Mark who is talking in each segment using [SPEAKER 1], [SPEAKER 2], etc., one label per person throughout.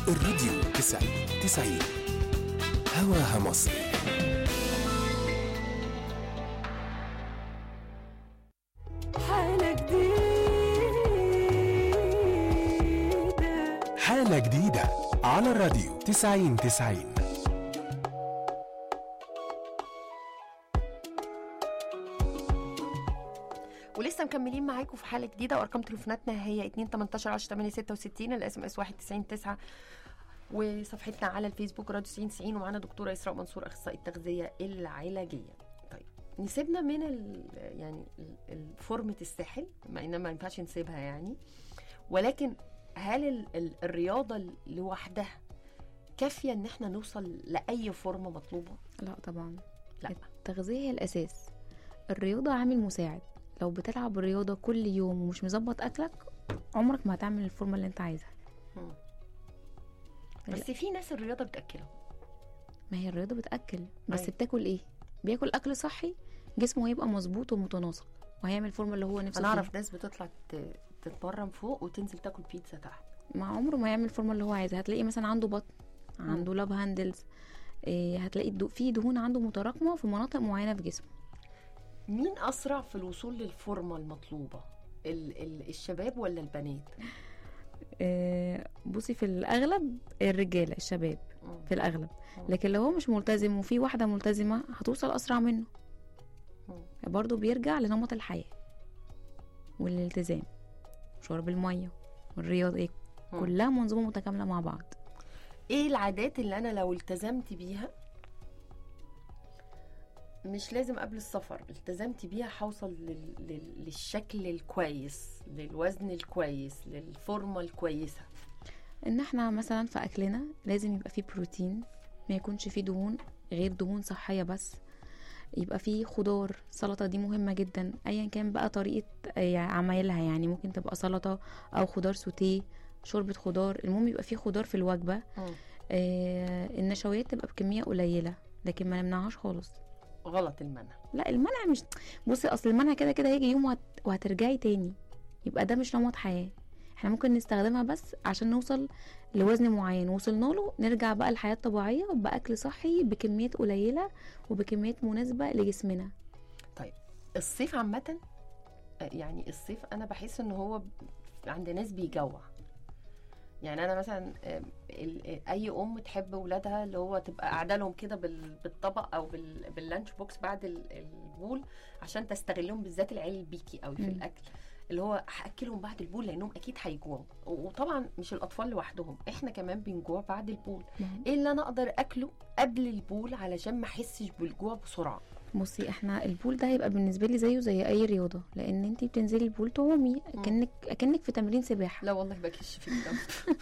[SPEAKER 1] الراديو 90 90 هواها مصر
[SPEAKER 2] حالة جديدة
[SPEAKER 1] حالة جديدة على الراديو 90 90
[SPEAKER 3] ولسه مكملين معاكم في حاله جديده وارقام تليفوناتنا هي 2 18 10 8 66 الاس ام اس 91 9 وصفحتنا على الفيسبوك راديو 90 90 ومعانا دكتوره اسراء منصور اخصائي التغذيه العلاجيه طيب نسيبنا من ال يعني ال- ال- فورمه الساحل مع انها ما ينفعش نسيبها يعني ولكن هل ال ال الرياضه لوحدها كافيه ان احنا نوصل لاي فورمه مطلوبه
[SPEAKER 4] لا طبعا
[SPEAKER 3] لا
[SPEAKER 4] التغذية هي الأساس الرياضة عامل مساعد لو بتلعب رياضة كل يوم ومش مظبط أكلك عمرك ما هتعمل الفورمة اللي انت عايزها
[SPEAKER 3] مم. بس في ناس الرياضه بتاكلهم
[SPEAKER 4] ما هي الرياضة بتأكل بس
[SPEAKER 3] أيوة.
[SPEAKER 4] بتاكل ايه بياكل أكل صحي جسمه هيبقى مظبوط ومتناسق وهيعمل الفورمه اللي هو نفسه
[SPEAKER 3] انا
[SPEAKER 4] فيها.
[SPEAKER 3] اعرف ناس بتطلع ت- تتمرن فوق وتنزل تاكل بيتزا تحت
[SPEAKER 4] مع عمره ما يعمل الفورمه اللي هو عايزها هتلاقي مثلا عنده بطن عنده لاب هاندلز إيه هتلاقي الدو... في دهون عنده متراكمه في مناطق معينه في جسمه
[SPEAKER 3] مين اسرع في الوصول للفورمه المطلوبه ال ال الشباب ولا البنات
[SPEAKER 4] إيه بصي في الاغلب الرجاله الشباب
[SPEAKER 3] مم.
[SPEAKER 4] في الاغلب
[SPEAKER 3] مم.
[SPEAKER 4] لكن لو هو مش ملتزم وفي واحده ملتزمه هتوصل اسرع منه
[SPEAKER 3] مم.
[SPEAKER 4] برضه بيرجع لنمط الحياه والالتزام شرب الميه والرياضه
[SPEAKER 3] مم.
[SPEAKER 4] كلها منظومه متكامله مع بعض
[SPEAKER 3] ايه العادات اللي انا لو التزمت بيها مش لازم قبل السفر التزمت بيها هوصل لل... لل... للشكل الكويس للوزن الكويس للفورمه الكويسه
[SPEAKER 4] ان احنا مثلا في اكلنا لازم يبقى فيه بروتين ما يكونش فيه دهون غير دهون صحية بس يبقى فيه خضار سلطة دي مهمة جدا ايا كان بقى طريقة آه، عمايلها يعني ممكن تبقى سلطة او خضار سوتيه شوربة خضار المهم يبقى فيه خضار في الوجبة آه النشويات تبقى بكمية قليلة لكن ما نمنعهاش خالص
[SPEAKER 3] غلط المنع
[SPEAKER 4] لا المنع مش بصي اصل المنع كده كده هيجي يوم وهت... وهترجعي تاني يبقى ده مش نمط حياه احنا ممكن نستخدمها بس عشان نوصل لوزن معين وصلنا له نرجع بقى الحياه الطبيعيه باكل صحي بكميات قليله وبكميات مناسبه لجسمنا
[SPEAKER 3] طيب الصيف عامة آه، يعني الصيف أنا بحس إن هو ب- عند ناس بيجوع يعني أنا مثلا آه، ال- آه، أي أم تحب ولادها اللي هو تبقى قاعدة لهم كده بال- بالطبق أو بال- باللانش بوكس بعد ال- البول عشان تستغلهم بالذات العيال البيكي قوي في
[SPEAKER 4] مم.
[SPEAKER 3] الأكل اللي هو هاكلهم بعد البول لانهم اكيد هيجوعوا وطبعا مش الاطفال لوحدهم احنا كمان بنجوع بعد البول ايه اللي انا اقدر اكله قبل البول علشان ما احسش بالجوع بسرعه
[SPEAKER 4] بصي احنا البول ده هيبقى بالنسبه لي زيه زي اي رياضه لان انت بتنزلي البول تعومي اكنك اكنك في تمرين سباحه
[SPEAKER 3] لا والله بكش في الدم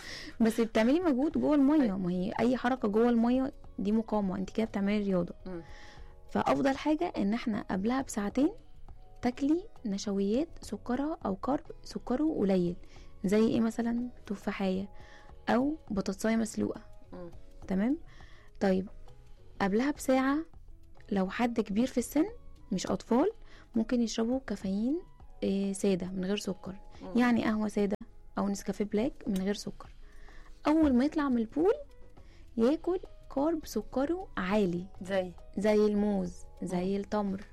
[SPEAKER 4] بس بتعملي مجهود جوه الميه
[SPEAKER 3] أيوة.
[SPEAKER 4] ما هي اي حركه جوه الميه دي مقاومه انت كده بتعملي رياضه
[SPEAKER 3] مم.
[SPEAKER 4] فافضل حاجه ان احنا قبلها بساعتين تاكلي نشويات سكرها او كارب سكره قليل زي ايه مثلا تفاحيه او بطاطسايه مسلوقه
[SPEAKER 3] مم.
[SPEAKER 4] تمام طيب قبلها بساعه لو حد كبير في السن مش اطفال ممكن يشربوا كافيين إيه ساده من غير سكر
[SPEAKER 3] مم.
[SPEAKER 4] يعني قهوه ساده او نسكافيه بلاك من غير سكر اول ما يطلع من البول ياكل كارب سكره عالي
[SPEAKER 3] زي
[SPEAKER 4] زي الموز زي التمر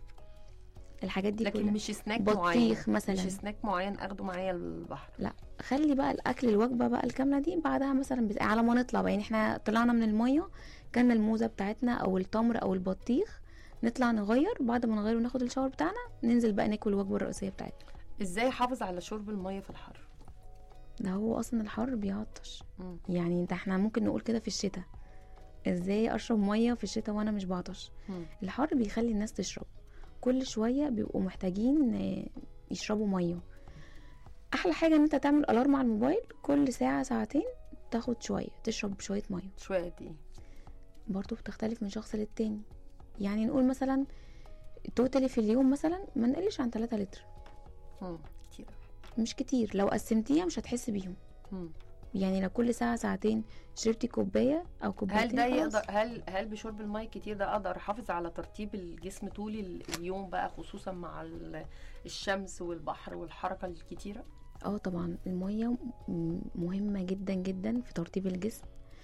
[SPEAKER 4] الحاجات دي
[SPEAKER 3] لكن
[SPEAKER 4] كلها
[SPEAKER 3] مش سناك
[SPEAKER 4] بطيخ
[SPEAKER 3] معين
[SPEAKER 4] مثلا.
[SPEAKER 3] مش سناك معين اخده معايا البحر
[SPEAKER 4] لا خلي بقى الاكل الوجبه بقى الكامله دي بعدها مثلا بس... على ما نطلع بقى يعني احنا طلعنا من الميه كان الموزه بتاعتنا او التمر او البطيخ نطلع نغير بعد ما نغير وناخد الشاور بتاعنا ننزل بقى ناكل الوجبه الرئيسيه بتاعتنا
[SPEAKER 3] ازاي احافظ على شرب الميه في الحر
[SPEAKER 4] ده هو اصلا الحر بيعطش
[SPEAKER 3] مم.
[SPEAKER 4] يعني ده احنا ممكن نقول كده في الشتاء ازاي اشرب ميه في الشتاء وانا مش بعطش
[SPEAKER 3] مم.
[SPEAKER 4] الحر بيخلي الناس تشرب كل شويه بيبقوا محتاجين آه، يشربوا ميه احلى حاجه ان انت تعمل الارم على الموبايل كل ساعه ساعتين تاخد شويه تشرب شويه ميه
[SPEAKER 3] شويه قد ايه
[SPEAKER 4] برضو بتختلف من شخص للتاني يعني نقول مثلا توتالي في اليوم مثلا ما نقلش عن 3 لتر
[SPEAKER 3] مم. كتير أوي.
[SPEAKER 4] مش كتير لو قسمتيها مش هتحس بيهم
[SPEAKER 3] مم.
[SPEAKER 4] يعني لو كل ساعه ساعتين شربتي كوبايه او
[SPEAKER 3] هل
[SPEAKER 4] كوبايتين
[SPEAKER 3] ده
[SPEAKER 4] خلاص.
[SPEAKER 3] يقدر هل هل بشرب الميه كتير ده اقدر احافظ على ترتيب الجسم طول ال- اليوم بقى خصوصا مع ال- الشمس والبحر والحركه الكتيره
[SPEAKER 4] اه طبعا المية م- مهمة جدا جدا في ترطيب الجسم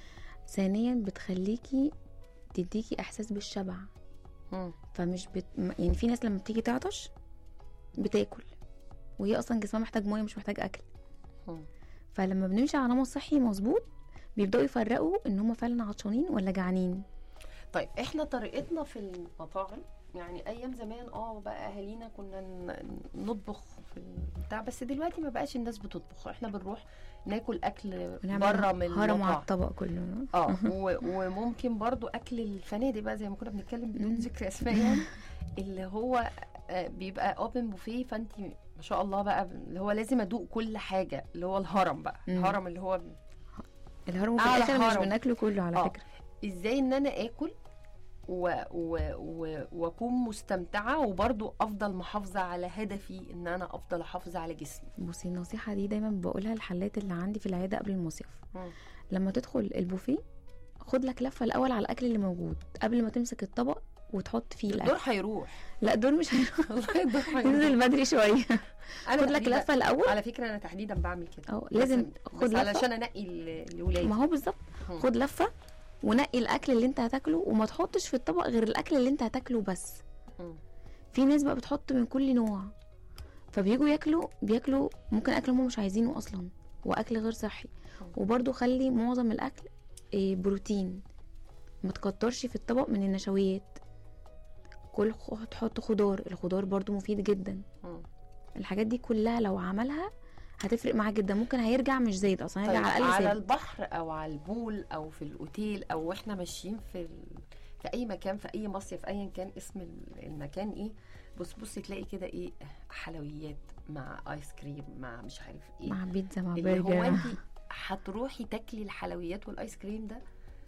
[SPEAKER 4] ثانيا بتخليكي تديكي احساس بالشبع
[SPEAKER 3] مم.
[SPEAKER 4] فمش بت... م- يعني في ناس لما بتيجي تعطش بتاكل وهي اصلا جسمها محتاج ميه مش محتاج اكل
[SPEAKER 3] مم.
[SPEAKER 4] فلما بنمشي على نمط صحي مظبوط بيبداوا يفرقوا ان هم فعلا عطشانين ولا جعانين
[SPEAKER 3] طيب احنا طريقتنا في المطاعم يعني ايام زمان اه بقى اهالينا كنا ن- نطبخ في البتاع بس دلوقتي ما بقاش الناس بتطبخ احنا بنروح ناكل اكل بره من
[SPEAKER 4] هرم على
[SPEAKER 3] المطاعم
[SPEAKER 4] الطبق كله
[SPEAKER 3] اه و- وممكن برضو اكل الفنادق بقى زي ما كنا بنتكلم بدون
[SPEAKER 4] مم.
[SPEAKER 3] ذكر اسماء يعني اللي هو آه، بيبقى اوبن بوفيه فانت ما شاء الله بقى اللي هو لازم ادوق كل حاجه اللي هو الهرم بقى
[SPEAKER 4] مم.
[SPEAKER 3] الهرم اللي هو
[SPEAKER 4] الهرم في
[SPEAKER 3] أعلى
[SPEAKER 4] الاخر مش
[SPEAKER 3] هرم.
[SPEAKER 4] بناكله كله على
[SPEAKER 3] آه.
[SPEAKER 4] فكره
[SPEAKER 3] ازاي ان انا اكل و... و... و... واكون مستمتعه وبرضو افضل محافظه على هدفي ان انا افضل احافظ على جسمي
[SPEAKER 4] بصي النصيحه دي دايما بقولها الحالات اللي عندي في العياده قبل المصيف
[SPEAKER 3] مم.
[SPEAKER 4] لما تدخل البوفيه خد لك لفه الاول على الاكل اللي موجود قبل ما تمسك الطبق وتحط فيه
[SPEAKER 3] الدور
[SPEAKER 4] الاكل
[SPEAKER 3] هيروح
[SPEAKER 4] لا دول مش هيروح
[SPEAKER 3] والله الدور هيروح
[SPEAKER 4] انزل بدري شويه
[SPEAKER 3] انا
[SPEAKER 4] خد لك
[SPEAKER 3] تحديداً-
[SPEAKER 4] لفه الاول
[SPEAKER 3] على فكره انا تحديدا بعمل كده
[SPEAKER 4] اه لازم
[SPEAKER 3] بس,
[SPEAKER 4] خد
[SPEAKER 3] بس
[SPEAKER 4] لفه
[SPEAKER 3] علشان انقي ل- لولادي
[SPEAKER 4] ما هو بالظبط
[SPEAKER 3] مم.
[SPEAKER 4] خد لفه ونقي الاكل اللي انت هتاكله وما تحطش في الطبق غير الاكل اللي انت هتاكله بس
[SPEAKER 3] مم.
[SPEAKER 4] في ناس بقى بتحط من كل نوع فبيجوا ياكلوا بياكلوا ممكن اكل هم مش عايزينه اصلا واكل غير صحي وبرضو خلي معظم الاكل إيه، بروتين ما تكترش في الطبق من النشويات كل خ- تحط خضار الخضار برضو مفيد جدا
[SPEAKER 3] مم.
[SPEAKER 4] الحاجات دي كلها لو عملها هتفرق معاه جدا ممكن هيرجع مش زايد اصلا هيرجع
[SPEAKER 3] طيب
[SPEAKER 4] على الاقل
[SPEAKER 3] على
[SPEAKER 4] زايد
[SPEAKER 3] البحر او على البول او في الاوتيل او واحنا ماشيين في ال... في اي مكان في اي مصيف ايا كان اسم ال- المكان ايه بص بص تلاقي كده ايه حلويات مع ايس كريم مع مش عارف ايه
[SPEAKER 4] مع بيتزا مع
[SPEAKER 3] اللي هو
[SPEAKER 4] برجر
[SPEAKER 3] انت هتروحي تاكلي الحلويات والايس كريم ده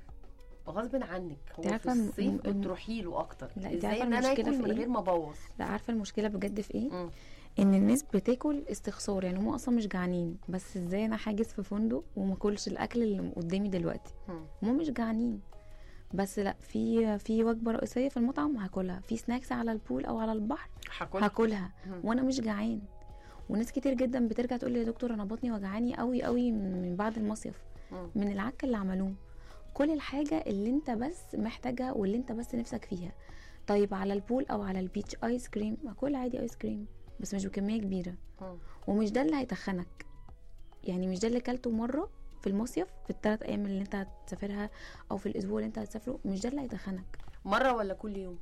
[SPEAKER 3] غصب عنك هو
[SPEAKER 4] انت
[SPEAKER 3] في
[SPEAKER 4] عارفة الم-
[SPEAKER 3] الصيف
[SPEAKER 4] الم-
[SPEAKER 3] بتروحي له اكتر
[SPEAKER 4] لا، انت
[SPEAKER 3] ازاي
[SPEAKER 4] عارفة
[SPEAKER 3] ان انا
[SPEAKER 4] المشكلة
[SPEAKER 3] اكل
[SPEAKER 4] في
[SPEAKER 3] من
[SPEAKER 4] ايه؟
[SPEAKER 3] غير ما ابوظ
[SPEAKER 4] لا عارفه المشكله بجد في ايه
[SPEAKER 3] مم.
[SPEAKER 4] ان الناس بتاكل استخسار يعني هم اصلا مش جعانين بس ازاي انا حاجز في فندق وما اكلش الاكل اللي قدامي دلوقتي
[SPEAKER 3] مم.
[SPEAKER 4] هم مش جعانين بس لا في في وجبه رئيسيه في المطعم هاكلها في سناكس على البول او على البحر
[SPEAKER 3] هاكل
[SPEAKER 4] هاكلها
[SPEAKER 3] مم.
[SPEAKER 4] وانا مش جعان وناس كتير جدا بترجع تقول لي يا دكتور انا بطني وجعاني قوي قوي من بعد المصيف
[SPEAKER 3] مم.
[SPEAKER 4] من العك اللي عملوه كل الحاجة اللي انت بس محتاجها واللي انت بس نفسك فيها طيب على البول او على البيتش ايس كريم ما كل عادي ايس كريم بس مش بكمية كبيرة
[SPEAKER 3] مم.
[SPEAKER 4] ومش ده اللي هيتخنك يعني مش ده اللي كلته مرة في المصيف في الثلاث ايام اللي انت هتسافرها او في الاسبوع اللي انت هتسافره مش ده اللي هيتخنك
[SPEAKER 3] مره ولا كل يوم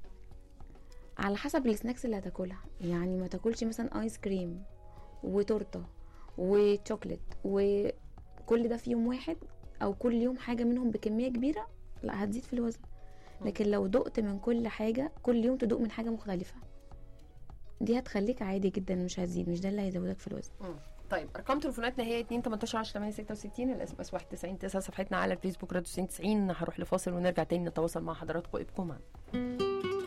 [SPEAKER 4] على حسب السناكس اللي هتاكلها يعني ما تاكلش مثلا ايس كريم وتورته وشوكليت وكل ده في يوم واحد او كل يوم حاجه منهم بكميه كبيره لا هتزيد في الوزن لكن لو دقت من كل حاجه كل يوم تدوق من حاجه مختلفه دي هتخليك عادي جدا مش هتزيد مش ده اللي هيزودك في الوزن
[SPEAKER 3] مم. طيب ارقام تليفوناتنا هي 2 18 10 8 66 الاس ام اس 91 9 صفحتنا على الفيسبوك راديو 90 هروح لفاصل ونرجع تاني نتواصل مع حضراتكم ابقوا معنا